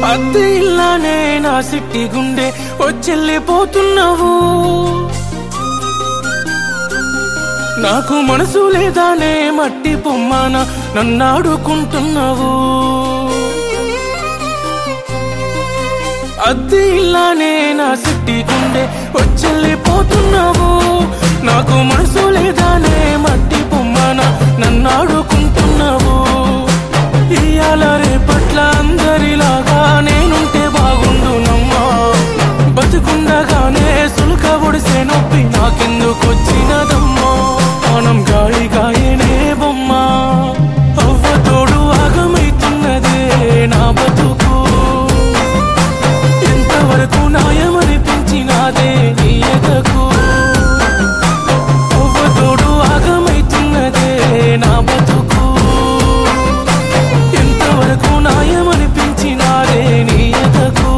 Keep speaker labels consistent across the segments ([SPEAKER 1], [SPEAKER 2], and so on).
[SPEAKER 1] అద్దె ఇల్లానే నా సిట్టి గుండె వచ్చెళ్ళిపోతున్నావు నాకు మనసు లేదానే మట్టి బొమ్మన నన్నాడుకుంటున్నావు అద్దె ఇల్లానే నా సిట్టి గుండె వచ్చెళ్ళిపోతున్నావు నాకు మనసు లేదానే మట్టి బొమ్మన నన్నాడుకుంటున్నావు ఇయాల రేపట్ల అందరిలాగా నేనుంటే బాగుండునమ్మా బతుకుండగానే సులుక ఒడిసే నొప్పి నాకెందుకు వచ్చినదమ్మా మనం గాలి గాయనే బొమ్మ అవ్వ తోడు ఆగమైతున్నదే నా బతుకు ఎంతవరకు న్యాయమనిపించినాదే నీ ఎదకు అవ్వ తోడు ఆగమైతున్నదే నా బతుకు ఎంతవరకు న్యాయమనిపించినాదే నీ ఎదకు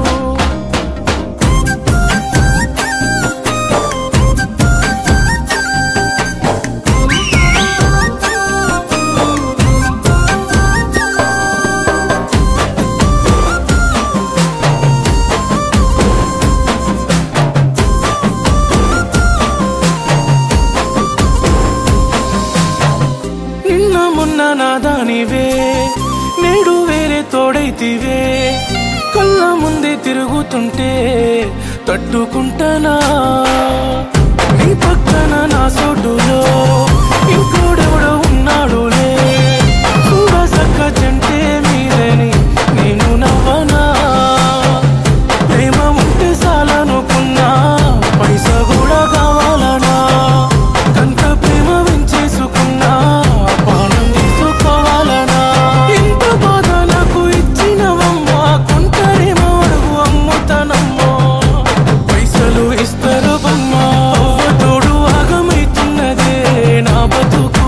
[SPEAKER 1] నిన్న మొన్న నాదానివే నేడు వేరే తోడైతివే కళ్ళ ముందే తిరుగుతుంటే తట్టుకుంటానా నీ పక్కన నా సోటులో ఇంకోడెవడో ఉన్నాడులే చూడ సక్క జంటే మీదని నేను నవ్వనా ప్రేమ ఉంటే చాలనుకున్నా పైసా కూడా కావాలనా కంట ప్రేమ వెంచేసుకున్నా పానం తీసుకోవాలనా ఇంత బాధ నాకు ఇచ్చినవమ్మా కొంటరేమో అడుగు అమ్ముతానమ్మా పైసలు ఇస్తారు బొమ్మ అవ్వ తోడు ఆగమైతున్నదే నా బతుకు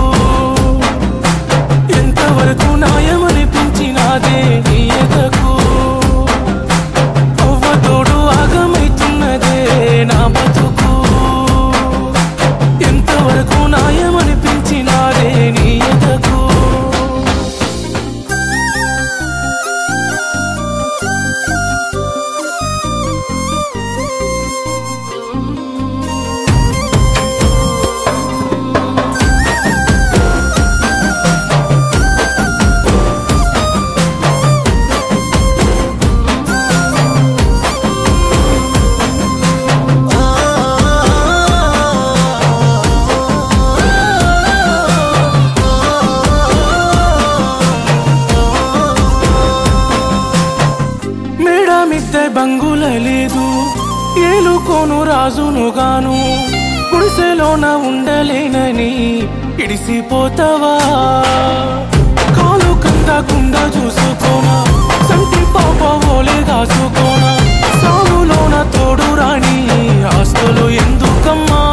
[SPEAKER 1] ఎంతవరకు న్యాయమనిపించినాదే నీ ఎదకు అవ్వ తోడు ఆగమైతున్నదే నా బతుకు ఎంతవరకు న్యాయమనిపించినాదే నీ ఎదకు మేడ మిద్దె బంగుల లేదు ఏలుకోను రాజును గాను గుడిసెలోన ఉండలేనని ఇడిసిపోతావా కాలు కందకుండా చూసుకోనా సంటి పాప ఓలే కాసుకోనా సాగులోన తోడు రాని ఆస్తులు ఎందుకమ్మా